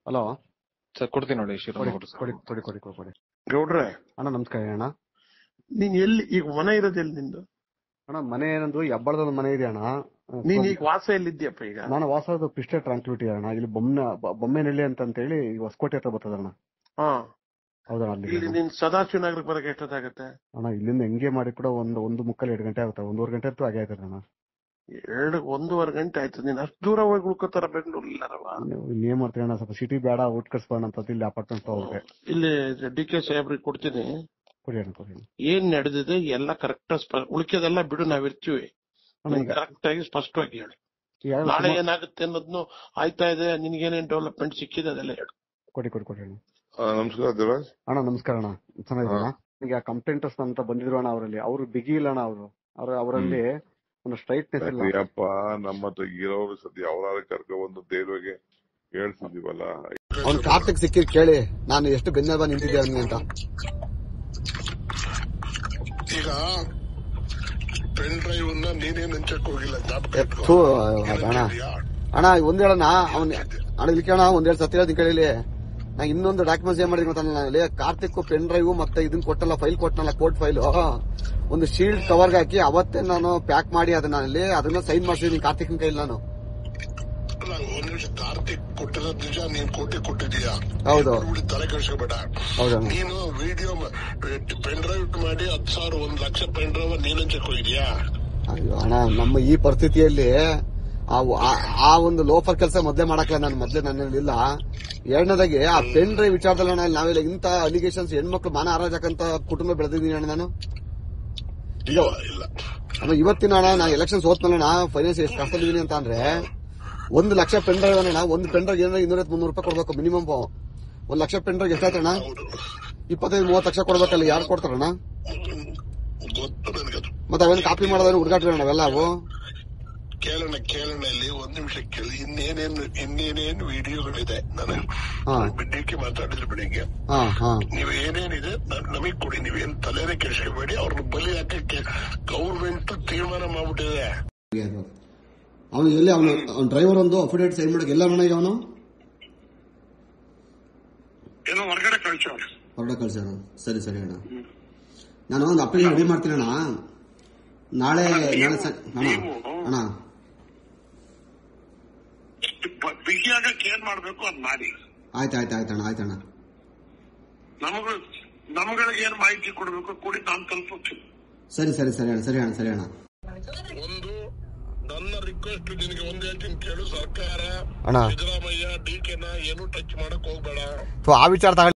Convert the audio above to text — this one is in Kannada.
ಹಲೋ ಸರ್ ಕೊಡ್ತೀನಿ ನೋಡಿ ಕೊಡಿ ಶಿವರಾಮ್ ಕೊಡಿ ಕೊಡಿ ಕೊಡಿ ಕೊಡಿ ಕೊಡಿ ಗೌಡ್ರೆ ಅಣ್ಣ ನಮಸ್ಕಾರ ಅಣ್ಣ ನೀನ್ ಎಲ್ಲಿ ಈಗ ಮನೆ ಇರೋದು ಎಲ್ಲಿ ನಿಂದು ಅಣ್ಣ ಮನೆ ಏನಂದ್ರು ಹೆಬ್ಬಳದ ಒಂದು ಮನೆ ಇದೆ ಅಣ್ಣ ನೀನ್ ಈಗ ವಾಸ ಎಲ್ಲಿದ್ಯಪ್ಪ ಈಗ ನಾನು ವಾಸದ ಪಿಸ್ಟೆ ಟ್ರಾನ್ಸ್ಪಿಟಿ ಅಣ್ಣ ಇಲ್ಲಿ ಬೊಮ್ಮನ ಬೊಮ್ಮೆನಹಳ್ಳಿ ಅಂತ ಹೇಳಿ ಹೊಸಕೋಟೆ ಹತ್ರ ಬರ್ತದ ಅಣ್ಣ ಹಾ ಹೌದಣ್ಣ ಅಲ್ಲಿ ಇಲ್ಲಿ ನೀನ್ ಸದಾಶಿವ ನಗರಕ್ಕೆ ಬರಕ್ಕೆ ಎಷ್ಟೊತ್ತಾಗತ್ತೆ ಅಣ್ಣ ಇಲ್ಲಿಂದ ಹೆಂಗೆ ಮಾಡಿ ಕೂಡ ಒಂದು ಒಂದು ಮುಕ್ಕಲ್ ಎರಡು ಗಂಟೆ ಆಗುತ್ತೆ ಒಂದೂವರೆ ಗಂಟೆ ಅಂತೂ ಆಗೇ ಆಯ್ತದೆ ಅಣ್ಣ ಎರಡು ಒಂದೂವರೆ ಗಂಟೆ ಆಯ್ತು ನೀನ್ ಅಷ್ಟು ದೂರ ಹೋಗಿ ಉಳ್ಕೋತಾರ ಬೆಂಗಳೂರು ಇಲ್ಲಾರವ ನೀವು ಇಲ್ಲಿ ಏನ್ ಮಾಡ್ತೀರಿ ಅಣ್ಣ ಸ್ವಲ್ಪ ಸಿಟಿ ಬೇಡ ಊಟ ಕಟ್ಸ್ಬೋಣ ಅಂತ ಇಲ್ಲಿ ಅಪಾರ್ಟ್ಮೆಂಟ್ ಹೋಗ್ರೆ ಇಲ್ಲಿ ಡಿ ಕೆ ಸಾಹೇಬ್ರಿಗೆ ಕೊಡ್ತೀನಿ ಕೊಡಿ ಅಣ್ಣ ಕೊಡಿ ಅಣ್ಣ. ಏನ್ ನಡೆದಿದೆ ಎಲ್ಲ ಕರೆಕ್ಟ್ ಉಳಿಕೆದೆಲ್ಲ ಬಿಡು ನಾವಿರ್ತೀವಿ ಅಣ್ಣ ಈಗ ಕರೆಕ್ಟ್ ಆಗಿ ಸ್ಪಷ್ಟವಾಗಿ ಹೇಳಿ ಈಗ ಯಾರೋ ನಾಳೆ ಸುಮಾರು- ಏನಾಗುತ್ತೆ ಅನ್ನೋದ್ನು ಆಯ್ತಾ ಇದೆ ನಿನ್ಗೇನೇನ್ ಡೆವಲಪ್ಮೆಂಟ್ ಸಿಕ್ಕಿದೆ ಅದೆಲ್ಲ ಹೇಳು ಕೊಡಿ ಕೊಡಿ ಕೊಡಿ ಅಣ್ಣ ಆ, ನಮಸ್ಕಾರ ದೇವರಾಜ್ ಅಣ್ಣ ನಮಸ್ಕಾರ ಅಣ್ಣ ಚೆನ್ನಾಗಿದ್ದೀರಾ ಈಗ ಕಂಪ್ಲೇಂಟರ್ಸ್ ಅಂತ ಬಂದಿದ್ರು ಅಣ್ಣ ಅವರಲ್ಲಿ ಅವರು ಬಿಗಿ ಇಲ್ಲ ಅಣ್ಣ ಅವರು ಅವ್ರ ಅವರಲ್ಲಿ ಒಂದು ಸ್ಟ್ರೈಟ್ನೆಸ್ ಇಲ್ಲ ಅಯ್ಯಪ್ಪ ನಮ್ಮ ಹತ್ರ ಇರೋರು ಸದ್ಯ ಅವರಾದ್ರೆ ಕರ್ಕೊ ಬಂದು ದೇವ್ರಿಗೆ ಹೇಳ್ತಿದೀವಲ್ಲ ಅವ್ನ್ ಕಾರ್ತಿಕ್ ಸಿಕ್ಕಿದ್ ಕೇಳಿ ನಾನು ಎಷ್ಟು ಬೆನ್ನೆಲುಬ ನಿಂತಿದ್ದೆ ಅವನಿಗೆ ಅಂತ ಈಗ ಪೆನ್ ಡ್ರೈವ್ ನ ನೀನೇನ್ ಹಂಚಕ್ ಹೋಗಿಲ್ಲ ಜ್ಞಾಪಕ ಇಟ್ಕೋ. ಥೂ, ಅಣ್ಣ ಇದೆಯಾ? ಅಣ್ಣ ಒಂದ್ ಹೇಳಣ್ಣ ಅವ್ನ್ ಅಣ್ಣ ಇಲ್ಲಿ ಕೇಳೋಣ ಒಂದ್ ಹೇಳಿ ಸತ್ಯ ಹೇಳ್ತೀನಿ ಕೇಳಿ ನಾ ಇನ್ನೊಂದು ಡಾಕ್ಯುಮೆಂಟ್ಸ್ ಏನ್ ಮಾಡಿದ್ವಿ ಗೊತ್ತಾ ನಾನು ಕಾರ್ತಿಕ್ ಪೆನ್ ಡ್ರೈವ್ ಮತ್ತೆ ಇದನ್ನ ಕೊಟ್ಟಲ್ಲ ಫೈಲ್ ಕೊಟ್ಟನಲ್ಲ ಕೋರ್ಟ್ ಫೈಲ್ ಒಂದು ಶೀಲ್ಡ್ ಕವರ್ಗೆ ಹಾಕಿ ಅವತ್ತೇ ನಾನು ಪ್ಯಾಕ್ ಮಾಡಿ ಅದನ್ನ ಅಲ್ಲಿ ಅದನ್ನ ಸೈನ್ ಮಾಡಿಸಿದೀನಿ ಕಾರ್ತಿಕ್ನ ಕೈಲಿ ನಾನು ಅಲ್ಲ, ಒಂದ್ ನಿಮಿಷ ಕಾರ್ತಿಕ್ ಕೊಟ್ಟಿರೋದ್ ನಿಜ ನೀನ್ ಕೋಟಿ ಕೊಟ್ಟಿದೀಯಾ ಹೌದು. ಬಿಡಿ ತಲೆ ಕೆಡಿಸ್ಕೋಬೇಡ ಹೌದಣ್ಣ ನೀನು ವಿಡಿಯೋ ಪೆನ್ ಡ್ರೈವ್ ಮಾಡಿ ಹತ್ ಸಾವಿರ ಒಂದ್ ಲಕ್ಷ ಪೆನ್ ಡ್ರೈವ್ ನೀನ್ ಹಂಚಕ್ ಹೋಗಿದ್ಯಾ ಅಯ್ಯೋ ಅಣ್ಣ ನಮ್ಮ ಈ ಪರಿಸ್ಥಿತಿಯಲ್ಲಿ ಆ ಆ- ಆ ಒಂದು ಲೋಫರ್ ಕೆಲಸ ಮೊದ್ಲೇ ಮಾಡಕ್ಲ ನಾನು ಮೊದ್ಲೇ ನನ್ನಲ್ಲಿ ಇಲ್ಲ ಎರಡನೇದಾಗಿ ಆ ಪೆನ್ ಡ್ರೈವ್ ವಿಚಾರದಲ್ಲಿ ಅಣ್ಣ ನಾವೆಲ್ಲ ಇಂತ ಅಲಿಗೇಷನ್ಸ್ ಹೆಣ್ಮಕ್ಳು ಮಾನ ಹಾರಾಜಕ್ಕಂತ ಕುಟುಂಬ ಬೆಳೆದಿದ್ದೀನಿ ಅಣ್ಣ ನಾನು ಇಲ್ಲ ಇಲ್ಲ ಅಣ್ಣ ಇವತ್ತಿನ ಅಣ್ಣ ನಾನು ಎಲೆಕ್ಷನ್ ಸೋತ್ಮೇಲೆ ಫೈನಾನ್ಸ್ ಎಷ್ಟು ಕಷ್ಟದಲ್ಲಿದ್ದೀನಿ ಅಂತ ಅಂದ್ರೆ ಒಂದು ಲಕ್ಷ ಪೆನ್ ಡ್ರೈವ್ ಅಣ್ಣ ಒಂದು ಪೆನ್ ಡ್ರೈವ್ ಏನಾರ ಇನ್ನೂರ ಮುನ್ನೂರು ರೂಪಾಯಿ ಕೊಡ್ಬೇಕು ಮಿನಿಮಮ್ ಒಂದ್ ಲಕ್ಷ ಪೆನ್ ಡ್ರೈವ್ ಎಷ್ಟಾಯ್ತಣ್ಣ ಹೌದು ಇಪ್ಪತ್ತೈದು ಮೂವತ್ತು ಲಕ್ಷ ಕೊಡ್ಬೇಕಲ್ಲ ಯಾರು ಕೊಡ್ತಾರಣ್ಣ ಗೊತ್ತು ನನಗದು ಮತ್ತೆ ಅವೇನು ಕಾಪಿ ಮಾಡೋದೇನು ಹುಡುಗಾಟ ಅವೆಲ್ಲ ಅವು ಕೇಳೋಣ ಕೇಳೋಣ ಇಲ್ಲಿ ಒಂದ್ ನಿಮಿಷ ಕೇಳಿ ಇನ್ನೇನೇನು ಇನ್ನೇನೇನು ವಿಡಿಯೋಗಳಿದೆ ನಾನು ಹಾ. ಡಿಕೆ ಮಾತಾಡಿದ್ರು ಬೆಳಿಗ್ಗೆ ಹಾ ಹಾ ನೀವ್ ಏನೇನಿದೆ ನಮಗ್ ಕೊಡಿ ನೀವೇನ್ ತಲೆನೇ ಕೆಡಿಸ್ಕೋಬೇಡಿ ಅವ್ರನ್ನ ಬಲಿ ಹಾಕಕ್ಕೆ ಗೌರ್ಮೆಂಟ್ ತೀರ್ಮಾನ ಮಾಡ್ಬಿಟ್ಟಿದೆ ಅವನು ಎಲ್ಲಿ ಅವನು ಅವ್ನ ಡ್ರೈವರ್ ಒಂದು ಅಫಿಡೇಟ್ ಸೈನ್ ಮಾಡಕ್ಕೆ ಎಲ್ಲ ನನಗೆ ಅವನು ಏನೋ ಹೊರಗಡೆ ಕಳ್ಸೋರು ಹೊರಡ ಕಳ್ಸೋಣ ಸರಿ ಸರಿ ಅಣ್ಣ ನಾನು ಒಂದು ಅಪ್ಲಿಕೇಶನ್ ರೆಡಿ ಮಾಡ್ತೀನಿ ಅಣ್ಣ ನಾಳೆ ನಾಳೆ ಸ- ಅಣ್ಣ ಅಣ್ಣ ಬಿಗಿಯಾಗಕ್ಕೆ ಏನ್ ಮಾಡ್ಬೇಕು ಅದ್ ಮಾಡಿ ಆಯ್ತು ಆಯ್ತು ಆಯ್ತು ಅಣ್ಣ ಆಯ್ತು ಅಣ್ಣ ನಮಗ ನಮ್ಗಳಿಗೆ ಏನ್ ಮಾಹಿತಿ ಕೊಡ್ಬೇಕು ಕೊಡಿ ನಾನ್ ತಲುಪುತ್ತೀನಿ ಸರಿ ಸರಿ ಸರಿ ಅಣ್ಣ ಸರಿ ಅಣ್ಣ ಸರಿ ಅಣ್ಣ ಒಂದು ನನ್ನ ರಿಕ್ವೆಸ್ಟ್ ನಿನಗೆ ಒಂದ್ ಹೇಳ್ತೀನಿ ಕೇಳು ಸರ್ಕಾರ ಅಣ್ಣ ಸಿದ್ದರಾಮಯ್ಯ ಡಿ ಕೆನ ಏನು ಟಚ್ ಮಾಡಕ್ ಹೋಗ್ಬೇಡ ಆ ವಿಚಾರ